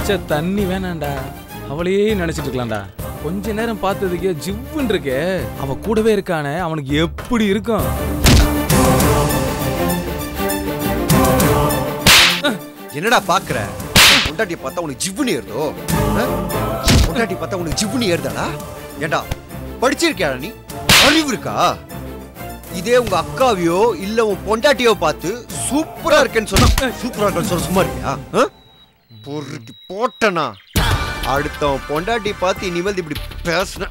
பச்சை தண்ணி வேணாம்டா அவளையே நினைச்சிட்டு இருக்கலாம்டா கொஞ்ச நேரம் பார்த்ததுக்கே ஜிவ்வுன்னு இருக்கே அவ கூடவே இருக்கானே அவனுக்கு எப்படி இருக்கும் என்னடா பாக்குற பொண்டாட்டியை பார்த்தா உனக்கு ஜிவ்வுனி ஏறுதோ ஆ? பொண்டாட்டி பார்த்தா உனக்கு ஜிவ்வுனி ஏறுதாடா ஏண்டா படிச்சிருக்கியாடா நீ அறிவு இருக்கா இதே உங்க அக்காவையோ இல்ல உன் பொண்டாட்டியோ பார்த்து சூப்பரா இருக்கேன்னு சொன்னா சூப்பரா இருக்கேன்னு சொல்ல சும்மா இருக்கியா ஆ? பொறுக்கி போட்டனா அடுத்தவன் பொண்டாட்டி பார்த்து இனிமேல் இப்படி பேசுன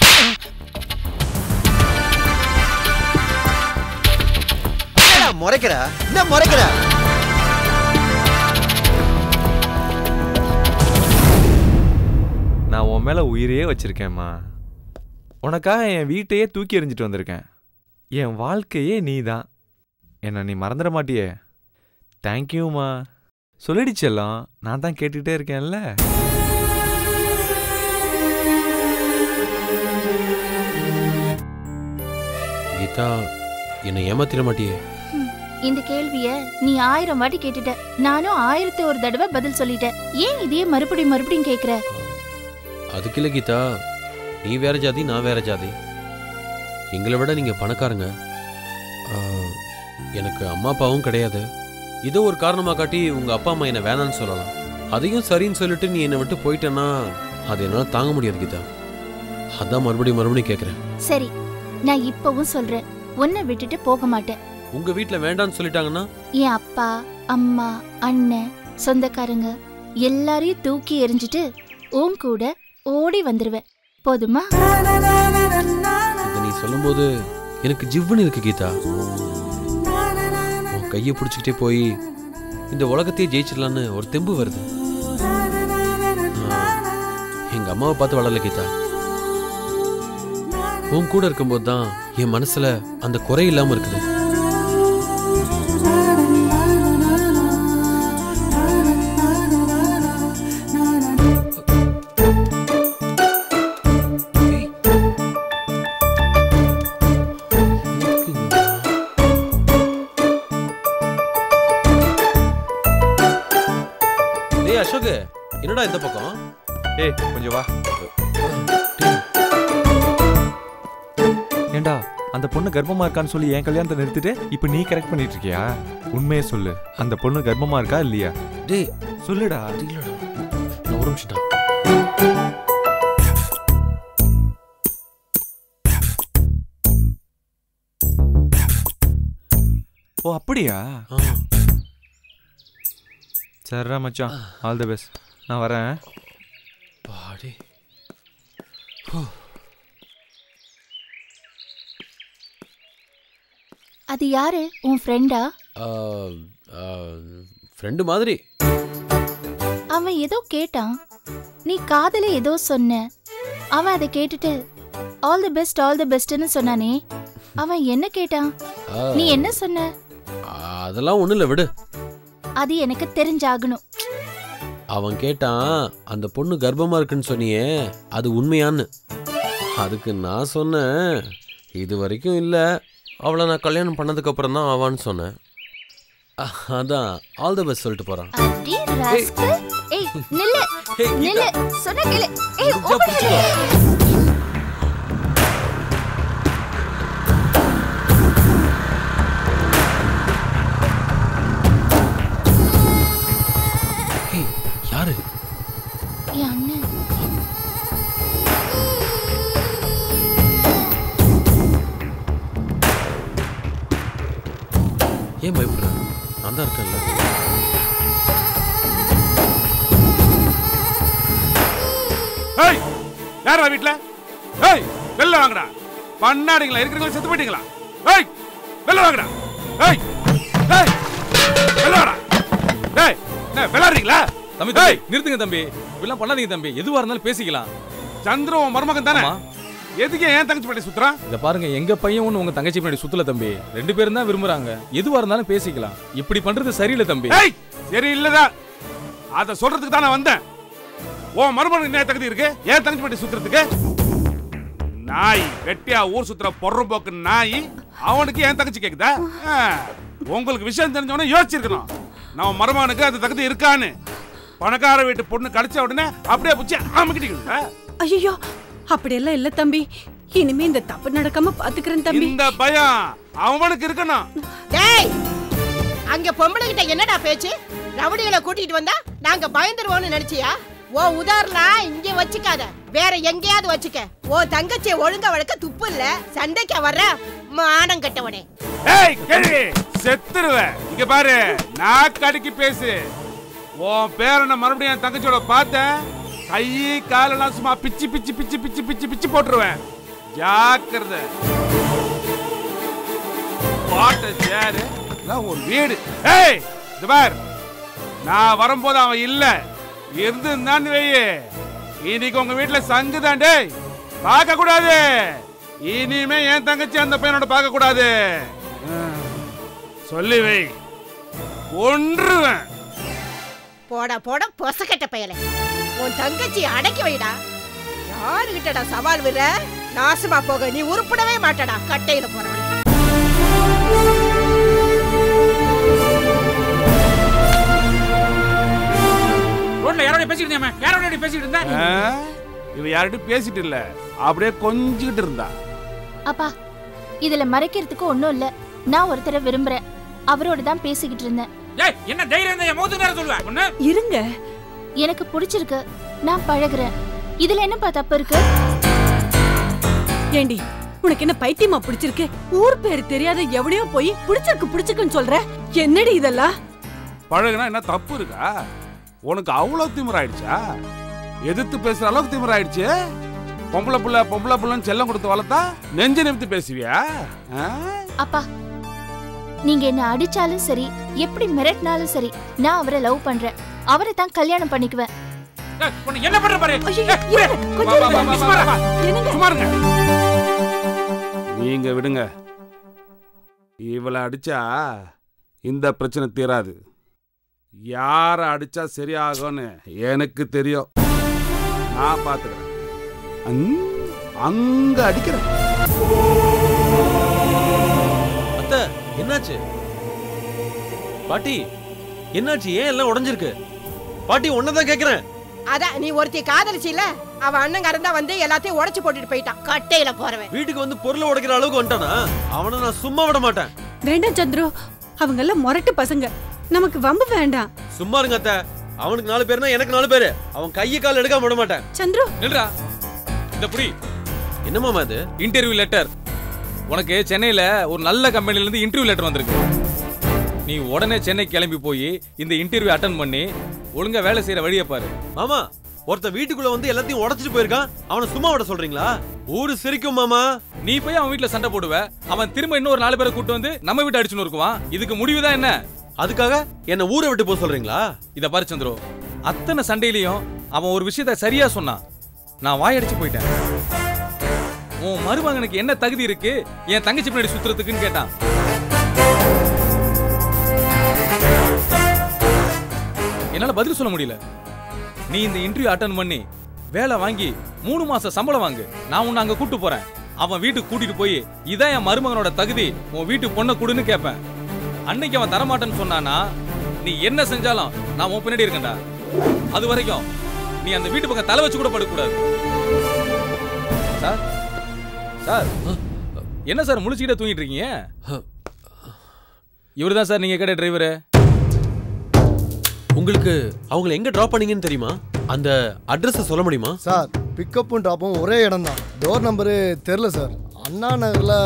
என்னடா முறைக்கிற என்ன முறைக்கிற நான் உன் மேல உயிரையே வச்சிருக்கேம்மா உனக்காக என் வீட்டையே தூக்கி எறிஞ்சிட்டு வந்திருக்கேன் என் வாழ்க்கையே நீ தான் என்னை நீ மறந்துட மாட்டியே தேங்க்யூம்மா சொல்லிடுச்செல்லாம் நான் தான் கேட்டுக்கிட்டே இருக்கேன்ல கீதா என்னை ஏமாத்திட மாட்டியே இந்த கேள்விய நீ ஆயிரம் வாட்டி கேட்டுட்ட நானும் ஆயிரத்தி ஒரு தடவை பதில் சொல்லிட்டேன் ஏன் இதையே மறுபடியும் மறுபடியும் கேக்குற அதுக்கு இல்லை கீதா நீ வேற ஜாதி நான் வேற ஜாதி எங்களை விட நீங்கள் பணக்காரங்க ஆ, எனக்கு அம்மா அப்பாவும் கிடையாது இதோ ஒரு காரணமாக காட்டி உங்கள் அப்பா அம்மா என்னை வேணான்னு சொல்லலாம் அதையும் சரின்னு சொல்லிட்டு நீ என்னை விட்டு போயிட்டேன்னா அது என்னால் தாங்க முடியாது கீதா அதான் மறுபடியும் மறுபடியும் கேட்குறேன் சரி நான் இப்பவும் சொல்றேன் உன்னை விட்டுட்டு போக மாட்டேன் உங்கள் வீட்டில் வேண்டான்னு சொல்லிட்டாங்கன்னா என் அப்பா அம்மா அண்ணன் சொந்தக்காரங்க எல்லாரையும் தூக்கி எறிஞ்சிட்டு உன் கூட ஓடி வந்துருவேன் போதுமா இதை நீ சொல்லும்போது எனக்கு ஜிவ்வுன்னு இருக்கு கீதா உன் கையை பிடிச்சிக்கிட்டே போய் இந்த உலகத்தையே ஜெயிச்சிடலான்னு ஒரு தெம்பு வருது நான் எங்க அம்மாவை பார்த்து வளரல கீதா உன் கூட இருக்கும்போது தான் என் மனசுல அந்த குறை இல்லாம இருக்குது டேய் அசோக் என்னடா இந்த பக்கம் ஏய் கொஞ்சம் வா ஏண்டா அந்த பொண்ணு கர்ப்பமா இருக்கான்னு சொல்லி என் கல்யாணத்தை நிறுத்திட்டு இப்போ நீ கரெக்ட் பண்ணிட்டு இருக்கியா உண்மையே சொல்லு அந்த பொண்ணு கர்ப்பமா இருக்கா இல்லையா டேய் சொல்லுடா அது இல்லடா நான் ஒரு நிமிஷம்டா ஓ அப்படியா ஆ சரிடா மச்சான் ஆல் தி பெஸ்ட் நான் வரேன் பாடி அது யாரு உன் ஃப்ரெண்டா ஃப்ரெண்டு மாதிரி அவன் ஏதோ கேட்டான் நீ காதல ஏதோ சொன்ன அவன் அதை கேட்டுட்டு all the best all the பெஸ்ட்னு சொன்னானே அவன் என்ன கேட்டான் ஆ, நீ என்ன சொன்ன அதெல்லாம் ஒண்ணும் இல்லை விடு அது எனக்கு தெரிஞ்சாகணும் அவன் கேட்டான் அந்த பொண்ணு கர்ப்பமா இருக்குன்னு சொன்னியே அது உண்மையான்னு அதுக்கு நான் சொன்னேன் இது வரைக்கும் இல்லை அவளை நான் கல்யாணம் பண்ணதுக்கு அப்புறம் தான் ஆவான்னு சொன்னேன் அஹ், அதான் ஆல் தி பெஸ்ட் சொல்லிட்டு போறான் அடி ராஸ்கல் ஏய் நில்லு ஏய், நில்லு சொன்ன கேளு ஏய் முடிஞ்சா open பிடிச்சுக்கோ. பண்ணு. ஏய், யாரு என் அண்ணன் ஏன் பயப்படுற நான் தான் இருக்கேன்ல ஏய் யாரா வீட்ல ஏய் வெளில வாங்கடா பண்ணாடிங்களா இருக்கிறவங்க செத்து போயிட்டீங்களா ஏய் வெளில வாங்கடா ஏய் ஏய் வெளில வாடா ஏய் என்ன விளையாடுறீங்களா தம்பி தம்பி நிறுத்துங்க தம்பி இப்படிலாம் பண்ணாதீங்க தம்பி எதுவா இருந்தாலும் பேசிக்கலாம் சந்திரன் உன் மருமகன் தானே ஆமா. எதுக்கு ஏன் தங்கச்சி பண்ணி சுத்துறான் இத பாருங்க எங்க பையன் ஒண்ணு உங்க தங்கச்சி பின்னாடி சுத்தல தம்பி ரெண்டு பேரும் தான் விரும்புறாங்க எதுவா இருந்தாலும் பேசிக்கலாம் இப்படி பண்றது சரியில்லை தம்பி ஏய் சரி இல்லடா அத சொல்றதுக்கு தான் நான் வந்தேன் உன் மருமகனுக்கு என்ன தகுதி இருக்கு ஏன் தங்கச்சி பண்ணி சுத்துறதுக்கு நாய் வெட்டியா ஊர் சுத்துற பொறம்போக்கு நாய் அவனுக்கு ஏன் தங்கச்சி கேக்குதா ஆ, உங்களுக்கு விஷயம் தெரிஞ்சவனே யோசிச்சிருக்கணும் நம்ம மருமகனுக்கு அந்த தகுதி இருக்கான்னு பணக்கார வீட்டு பொண்ணு கிடைச்ச உடனே அப்படியே புச்சி அமுக்கிட்டீங்க ஐயோ அப்படியெல்லாம் இல்ல தம்பி இனிமே இந்த தப்பு நடக்காம பாத்துக்கிறேன் தம்பி இந்த பயம் அவனுக்கு இருக்கணும் டேய் அங்க பொம்பளை கிட்ட என்னடா பேச்சு ரவுடிகளை கூட்டிட்டு வந்தா நாங்க பயந்துருவோம்னு நினைச்சியா ஓ உதாரணம் இங்க வச்சுக்காத வேற எங்கேயாவது வச்சுக்க ஓ தங்கச்சியை ஒழுங்கா வளர்க்க துப்பு இல்ல சண்டைக்கு வர்ற மானம் கட்டவனே ஏய் கேள்வி செத்துருவேன் இங்க பாரு நான் கடிக்கு பேசு உன் பேரனை மறுபடியும் என் தங்கச்சியோட பார்த்தேன் கை காலெல்லாம் சும்மா பிச்சு பிச்சு பிச்சு பிச்சு பிச்சு பிச்சு போட்டுருவேன் ஜாக்கிரதை பாட்ட சேரு இதெல்லாம் ஒரு வீடு ஏய் இது பார் நான் வரும்போது அவன் இல்ல இருந்திருந்தான்னு வையே இன்னைக்கு உங்க வீட்டுல சங்கு தான் டேய் பார்க்க கூடாது இனிமே என் தங்கச்சி அந்த பையனோட பார்க்க கூடாது சொல்லி வை ஒன்றுவேன் போடா போடா பொசக்கட்ட பயலே உன் தங்கச்சி அடக்கி வைடா யாருகிட்டடா சவால் விடுற நாசமா போக நீ உருப்படவே மாட்டடா கட்டையில போறவன் ரோட்ல யாரோட பேசிட்டு இருந்தேன் யாரோட பேசிட்டு இருந்தேன் ஆ? இவ யார்கிட்டயும் பேசிட்டு இல்ல அப்படியே கொஞ்சிக்கிட்டு இருந்தா அப்பா இதுல மறைக்கிறதுக்கு ஒண்ணும் இல்ல நான் ஒருத்தரை விரும்புறேன் அவரோட தான் பேசிக்கிட்டு இருந்தேன் ஏய் என்ன தைரியம் இருந்தா என் மூத்து நேரம் சொல்லுவேன் ஒண்ணு இருங்க எனக்கு பிடிச்சிருக்கு நான் பழகுறேன் இதுல என்னப்பா தப்பு இருக்கு ஏண்டி உனக்கு என்ன பைத்தியமா பிடிச்சிருக்கு ஊர் பேர் தெரியாத எவனையோ போய் பிடிச்சிருக்கு பிடிச்சிருக்குன்னு சொல்ற என்னடி இதெல்லாம் பழகுனா என்ன தப்பு இருக்கா உனக்கு அவ்வளவு திமிராயிடுச்சா எதிர்த்து பேசுற அளவுக்கு திமிராயிடுச்சு பொம்பளை புள்ள பொம்பளை புள்ளன்னு செல்லம் கொடுத்து வளர்த்தா நெஞ்சு நிமித்து பேசுவியா ஆ? அப்பா நீங்க என்ன அடிச்சாலும் சரி எப்படி மிரட்டினாலும் சரி நான் அவரை லவ் பண்றேன் அவரை தான் கல்யாணம் பண்ணிக்குவேன் ஏய், உன்னை என்ன பண்ற பாரு ஐயோ, ஏய், புடி. இருங்க, வா, கொஞ்சம் வா, வா, இருங்க. வா, வா, வா. என்னங்க சும்மா இருங்க நீங்க விடுங்க இவளை அடிச்சா இந்த பிரச்சனை தீராது யார அடிச்சா சரியாகும்னு எனக்கு தெரியும் நான் பாத்துக்கிறேன் அங்- அங்க அடிக்கிறேன் அத்தை என்னாச்சு பாட்டி என்னாச்சு ஏன் எல்லாம் உடைஞ்சிருக்கு பாட்டி தான் கேக்குறேன் அதான் நீ ஒருத்தி காதலிச்சில அவன் அண்ணங்காரன் தான் வந்து எல்லாத்தையும் உடைச்சு போட்டுட்டு போயிட்டான் கட்டையில போறவன் வீட்டுக்கு வந்து பொருளை உடைக்கிற அளவுக்கு வந்துட்டானா அவனை நான் சும்மா விட மாட்டேன் வேண்டாம் சந்துரு அவங்க எல்லாம் முரட்டு பசங்க நமக்கு வம்பு வேண்டாம் சும்மா இருங்க அத்தை அவனுக்கு நாலு பேர்னா எனக்கு நாலு பேரு அவன் கையை கால் எடுக்காம விட மாட்டேன் சந்துரு நில்றா இந்த புடி என்னமாமா இது இன்டர்வியூ லெட்டர் உனக்கு சென்னையில ஒரு நல்ல கம்பெனில இருந்து இன்டர்வியூ லெட்டர் வந்திருக்கு நீ உடனே சென்னை கிளம்பி போய் இந்த இன்டர்வியூ அட்டன் பண்ணி ஒழுங்கா வேலை செய்யற வழியை பாரு மாமா ஒருத்த வீட்டுக்குள்ள வந்து எல்லாத்தையும் உடைச்சிட்டு போயிருக்கான் அவனை சும்மா விட சொல்றீங்களா ஊரு சிரிக்கும் மாமா நீ போய் அவன் வீட்ல சண்டை போடுவ அவன் திரும்ப இன்னொரு நாலு பேரை கூட்டு வந்து நம்ம வீட்டு அடிச்சுன்னு இருக்குவான் இதுக்கு முடிவுதான் என்ன அதுக்காக என்ன ஊரை விட்டு போக சொல்றீங்களா இத பாரு சந்திரு அத்தனை சண்டையிலையும் அவன் ஒரு விஷயத்த சரியா சொன்னான் நான் வாயடிச்சு போயிட்டேன் உன் மருமகனுக்கு என்ன தகுதி இருக்கு என் தங்கச்சி பின்னாடி சுத்துறதுக்குன்னு கேட்டான் என்னால பதில் சொல்ல முடியல நீ இந்த இன்டர்வியூ அட்டன் பண்ணி வேலை வாங்கி மூணு மாசம் சம்பளம் வாங்கு நான் உன்னை அங்க கூட்டு போறேன் அவன் வீட்டுக்கு கூட்டிட்டு போய் இதான் என் மருமகனோட தகுதி உன் வீட்டு பொண்ணை கொடுன்னு கேட்பேன் அன்னைக்கு அவன் தரமாட்டேன்னு சொன்னானா நீ என்ன செஞ்சாலும் நான் உன் பின்னாடி இருக்கேன்டா அது வரைக்கும் நீ அந்த வீட்டு பக்கம் தலை வச்சு கூட படுக்கக்கூடாது சார் சார் என்ன சார் முழிச்சுக்கிட்டே தூங்கிட்டு இருக்கீங்க இவர்தான் சார் நீங்க கேட்ட டிரைவரு உங்களுக்கு அவங்கள எங்க டிராப் பண்ணீங்கன்னு தெரியுமா அந்த அட்ரஸ் சொல்ல முடியுமா சார் பிக்கப்பும் ட்ராப்பும் ஒரே இடம் தான் டோர் நம்பரு தெரில சார் அண்ணா நகரில்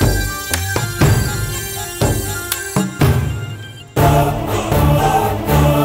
ஆ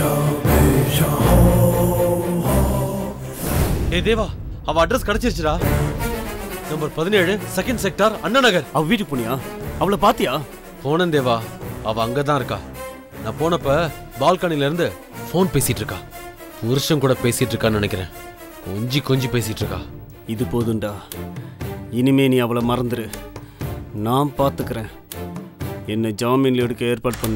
ஏய் தேவா அவ அட்ரஸ் கிடைச்சிருச்சுடா நம்பர் பதினேழு செகண்ட் செக்டார் அண்ணா நகர் அவ வீட்டுக்கு போனியா அவளை பாத்தியா போனேன் தேவா அவ அங்கதான் இருக்கா நான் போனப்ப பால்கனில இருந்து ஃபோன் பேசிட்டு இருக்கா புருஷன் கூட பேசிட்டு இருக்கான்னு நினைக்கிறேன் கொஞ்சி கொஞ்சி பேசிட்டு இருக்கா இது போதும்டா இனிமே நீ அவளை மறந்துரு நான் பார்த்துக்கிறேன் என்னை ஜாமீன்ல எடுக்க ஏற்பாடு பண்ணு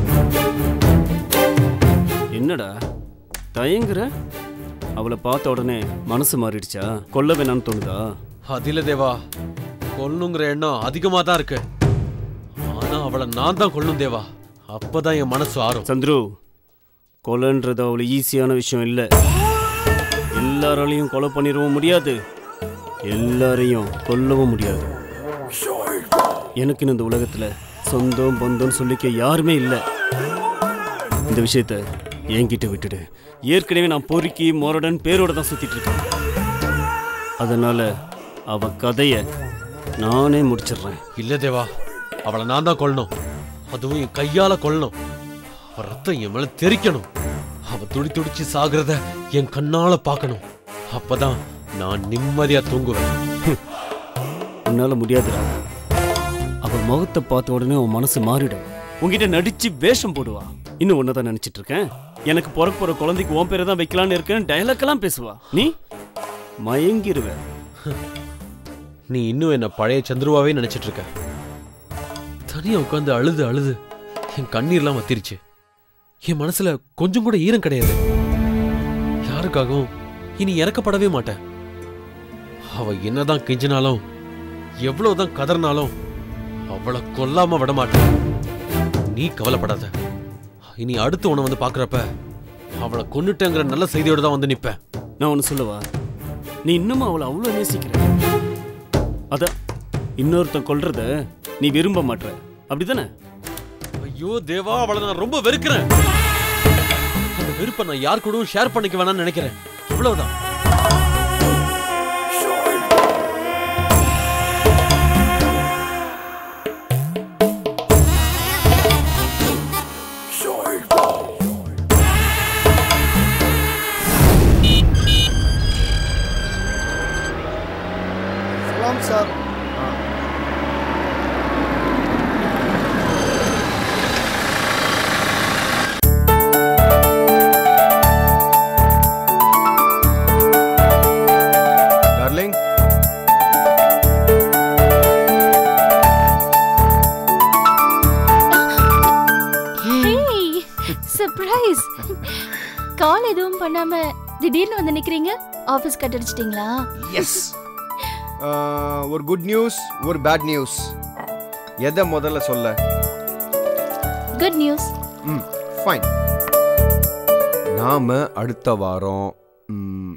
என்னடா தயங்குற அவளை பார்த்த உடனே மனசு மாறிடுச்சா கொல்ல வேணாம்னு தோணுதா அது இல்ல தேவா கொல்லணுங்கிற எண்ணம் அதிகமா தான் இருக்கு ஆனா அவளை நான் தான் கொல்லும் தேவா அப்பதான் என் மனசு ஆறும் சந்துரு கொலைன்றது அவ்வளோ ஈஸியான விஷயம் இல்லை எல்லாராலையும் கொலை பண்ணிடவும் முடியாது எல்லாரையும் கொல்லவும் முடியாது எனக்குன்னு இந்த உலகத்தில் சொந்தம் பந்தம் சொல்லிக்க யாருமே இல்லை இந்த விஷயத்த என்கிட்ட விட்டுடு ஏற்கனவே நான் பொறுக்கி மொரடன் பேரோட தான் சுத்திட்டு இருக்கேன் அதனால அவ கதையை நானே முடிச்சிடுறேன் இல்ல தேவா அவளை நான் தான் கொல்லணும் அதுவும் என் கையால கொல்லணும் அவ ரத்தம் என் மேல தெறிக்கணும் அவ துடி துடிச்சு சாகுறத என் கண்ணால பார்க்கணும் அப்பதான் நான் நிம்மதியா தூங்குவேன் உன்னால முடியாதுடா அவ முகத்தை பார்த்த உடனே உன் மனசு மாறிடும் உன்கிட்ட நடிச்சு வேஷம் போடுவா இன்னும் ஒன்னதான் நினைச்சிட்டு இருக்கேன் எனக்கு பிறக்க போற குழந்தைக்கு உன் பேரை தான் வைக்கலான்னு இருக்கேன் டயலாக் எல்லாம் பேசுவா நீ மயங்கிருவ நீ இன்னும் என்ன பழைய சந்துருவாவே நினைச்சிட்டு இருக்க தனியா உட்காந்து அழுது அழுது என் கண்ணீர்லாம் வத்திருச்சு என் மனசுல கொஞ்சம் கூட ஈரம் கிடையாது யாருக்காகவும் இனி இறக்கப்படவே மாட்டேன் அவ என்னதான் கெஞ்சினாலும் எவ்வளவுதான் கதறினாலும் அவளை கொல்லாம விட மாட்டேன் நீ கவலைப்படாத இனி அடுத்து உன்னை வந்து பாக்குறப்ப அவளை கொன்னுட்டேங்கிற நல்ல செய்தியோட தான் வந்து நிப்பேன் நான் ஒன்னு சொல்லவா நீ இன்னமும் அவளை அவ்வளோ நேசிக்கிற அதான் இன்னொருத்தன் கொல்றத நீ விரும்ப மாட்ற அப்படிதானே ஐயோ தேவா அவளை நான் ரொம்ப வெறுக்கிறேன் அந்த வெறுப்பை நான் யார் கூடவும் ஷேர் பண்ணிக்க வேணாம்னு நினைக்கிறேன் இவ்வளவுதான் சலாம் sir darling hey surprise call எதுவும் பண்ணாம திடீர்னு வந்து நிக்கிறீங்க ஆபீஸ் கட் அடிச்சிட்டீங்களா எஸ் ஒரு குட் நியூஸ் ஒரு பேட் நியூஸ் எதை முதல்ல சொல்ல குட் நியூஸ் ம் ஃபைன் நாம அடுத்த வாரம் ம்,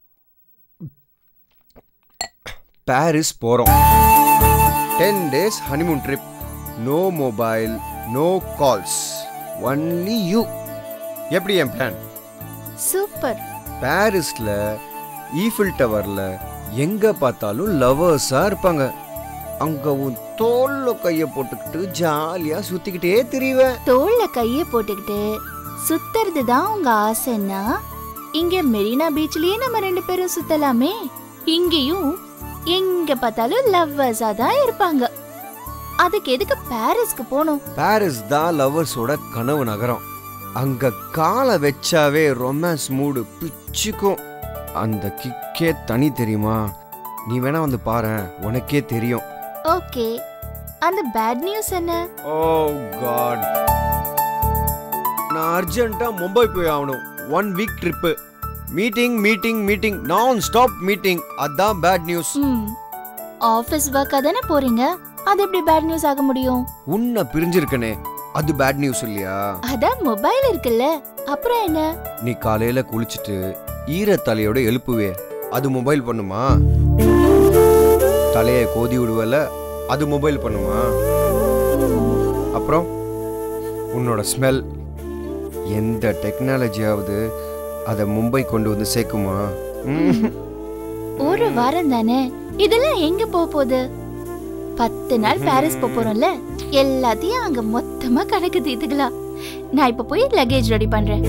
பாரிஸ் போறோம் ten days honeymoon trip no mobile no calls only you எப்படி என் பிளான் சூப்பர் பாரிஸ்ல ஈஃபில் டவர்ல எங்க பார்த்தாலும் லவர்ஸா இருப்பாங்க அங்க உன் தோல்ல கைய போட்டுக்கிட்டு ஜாலியா சுத்திக்கிட்டே திரிவேன் தோல்ல கைய போட்டுக்கிட்டு சுத்துறது தான் உங்க ஆசைன்னா இங்க மெரினா பீச்லயே நம்ம ரெண்டு பேரும் சுத்தலாமே இங்கேயும் எங்க பார்த்தாலும் லவ்வர்ஸா தான் இருப்பாங்க அதுக்கு எதுக்கு பாரிஸ்க்கு போகணும் பாரிஸ் தான் லவர்ஸோட கனவு நகரம் அங்க காலை வச்சாவே ரொமான்ஸ் மூடு பிச்சுக்கும் அந்த கிக்கே தனி தெரியுமா நீ வேணா வந்து பாரேன் உனக்கே தெரியும் ஓகே அந்த பேட் நியூஸ் என்ன ஓ காட் நான் அர்ஜென்ட்டா மும்பை போய் ஆகணும் one week trip meeting meeting meeting நான் ஸ்டாப் மீட்டிங் அதான் பேட் நியூஸ் ம் ஆபீஸ் ஒர்க்கா தானே போறீங்க அது எப்படி பேட் நியூஸ் ஆக முடியும் உன்னை பிரிஞ்சிருக்கனே அது பேட் நியூஸ் இல்லையா அதான் மொபைல் இருக்குல்ல அப்புறம் என்ன நீ காலையில குளிச்சுட்டு ஈரத்தலையோட எழுப்புவே அது மொபைல் பண்ணுமா தலையை கோதி விடுவல அது மொபைல் பண்ணுமா அப்புறம் உன்னோட ஸ்மெல் எந்த டெக்னாலஜியாவது அதை மும்பை கொண்டு வந்து சேர்க்குமா ம். ஒரு வாரம் தானே இதெல்லாம் எங்க போக போகுது பத்து நாள் பாரிஸ் போக போறோம்ல எல்லாத்தையும் அங்க மொத்தமா கணக்கு தீர்த்துக்கலாம் நான் இப்ப போய் லக்கேஜ் ரெடி பண்றேன்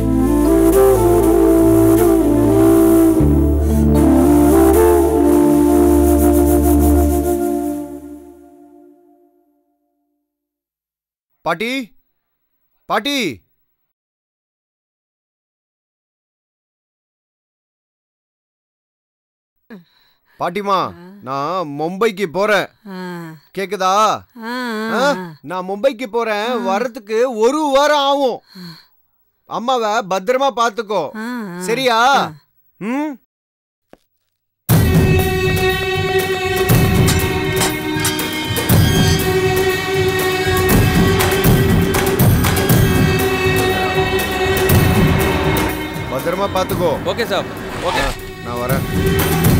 பாட்டி பாட்டி பாட்டிமா நான் மும்பைக்கு போறேன் கேக்குதா ஆ? நான் மும்பைக்கு போறேன் வர்றதுக்கு ஒரு வாரம் ஆகும் அம்மாவை பத்திரமா பாத்துக்கோ சரியா ம் பத்திரமா பாத்துக்கோ ஓகே சார் ஓகே நான் வரேன்